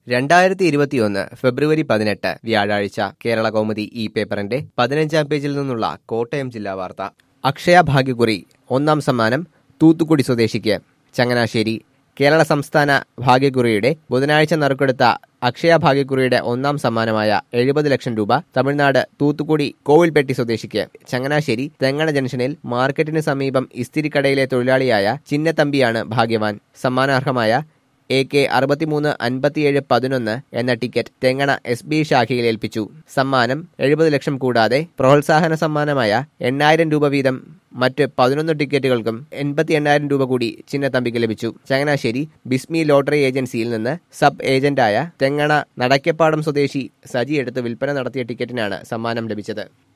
രണ്ടായിരത്തി ഇരുപത്തിയൊന്ന് ഫെബ്രുവരി പതിനെട്ട് വ്യാഴാഴ്ച കേരള കൗമുദി ഈ പേപ്പറിന്റെ പതിനഞ്ചാം പേജിൽ നിന്നുള്ള കോട്ടയം ജില്ലാ വാർത്ത അക്ഷയ ഭാഗ്യക്കുറി ഒന്നാം സമ്മാനം തൂത്തുക്കുടി സ്വദേശിക്ക് ചങ്ങനാശ്ശേരി കേരള സംസ്ഥാന ഭാഗ്യക്കുറിയുടെ ബുധനാഴ്ച നറുക്കെടുത്ത അക്ഷയ ഭാഗ്യക്കുറിയുടെ ഒന്നാം സമ്മാനമായ എഴുപത് ലക്ഷം രൂപ തമിഴ്നാട് തൂത്തുക്കുടി കോവിൽപ്പെട്ടി സ്വദേശിക്ക് ചങ്ങനാശ്ശേരി തെങ്ങണ ജംഗ്ഷനിൽ മാർക്കറ്റിന് സമീപം ഇസ്തിരിക്കടയിലെ തൊഴിലാളിയായ ചിന്നത്തമ്പിയാണ് ഭാഗ്യവാൻ സമ്മാനാർഹമായ എ കെ അറുപത്തിമൂന്ന് അൻപത്തിയേഴ് പതിനൊന്ന് എന്ന ടിക്കറ്റ് തെങ്ങണ എസ് ബി ശാഖയിൽ ഏൽപ്പിച്ചു സമ്മാനം എഴുപത് ലക്ഷം കൂടാതെ പ്രോത്സാഹന സമ്മാനമായ എണ്ണായിരം രൂപ വീതം മറ്റ് പതിനൊന്ന് ടിക്കറ്റുകൾക്കും എൺപത്തി എണ്ണായിരം രൂപ കൂടി ചിന്നത്തമ്പിക്ക് ലഭിച്ചു ചങ്ങനാശ്ശേരി ബിസ്മി ലോട്ടറി ഏജൻസിയിൽ നിന്ന് സബ് ഏജന്റായ തെങ്ങണ നടക്കപ്പാടം സ്വദേശി സജി എടുത്ത് വിൽപ്പന നടത്തിയ ടിക്കറ്റിനാണ് സമ്മാനം ലഭിച്ചത്